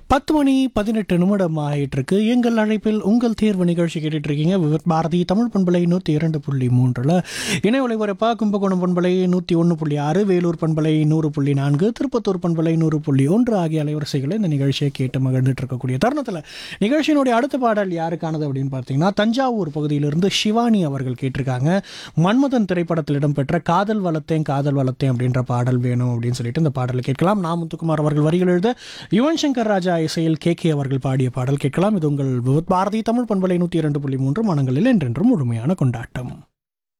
பத்து மணி பதினெட்டு நிமிடம் ஆகிட்டு இருக்கு எங்கள் அழைப்பில் உங்கள் தேர்வு நிகழ்ச்சி கேட்டுட்டு இருக்கீங்க விவித் பாரதி தமிழ் பண்பலை நூற்றி இரண்டு புள்ளி மூன்றில் இணை ஒளிபரப்பா கும்பகோணம் பண்பலை நூற்றி ஒன்று புள்ளி ஆறு வேலூர் பண்பலை நூறு புள்ளி நான்கு திருப்பத்தூர் பண்பலை நூறு புள்ளி ஒன்று ஆகிய அலைவரிசைகளை இந்த நிகழ்ச்சியை கேட்டு மகிழ்ந்துட்டு இருக்கக்கூடிய தருணத்தில் நிகழ்ச்சியினுடைய அடுத்த பாடல் யாருக்கானது அப்படின்னு பார்த்தீங்கன்னா தஞ்சாவூர் பகுதியிலிருந்து சிவானி அவர்கள் கேட்டிருக்காங்க மன்மதன் திரைப்படத்தில் இடம்பெற்ற காதல் வளர்த்தேன் காதல் வளர்த்தேன் அப்படின்ற பாடல் வேணும் அப்படின்னு சொல்லிட்டு இந்த பாடலை கேட்கலாம் நா முத்துக்குமார் அவர்கள் வரிகள் எழுத யுவன் சங்கர் ராஜா இசையில் கே கே அவர்கள் பாடிய பாடல் கேட்கலாம் இது உங்கள் விவத் பாரதி தமிழ் பண்பலை நூற்றி இரண்டு புள்ளி மூன்று மனங்களில் என்றென்றும் முழுமையான கொண்டாட்டம்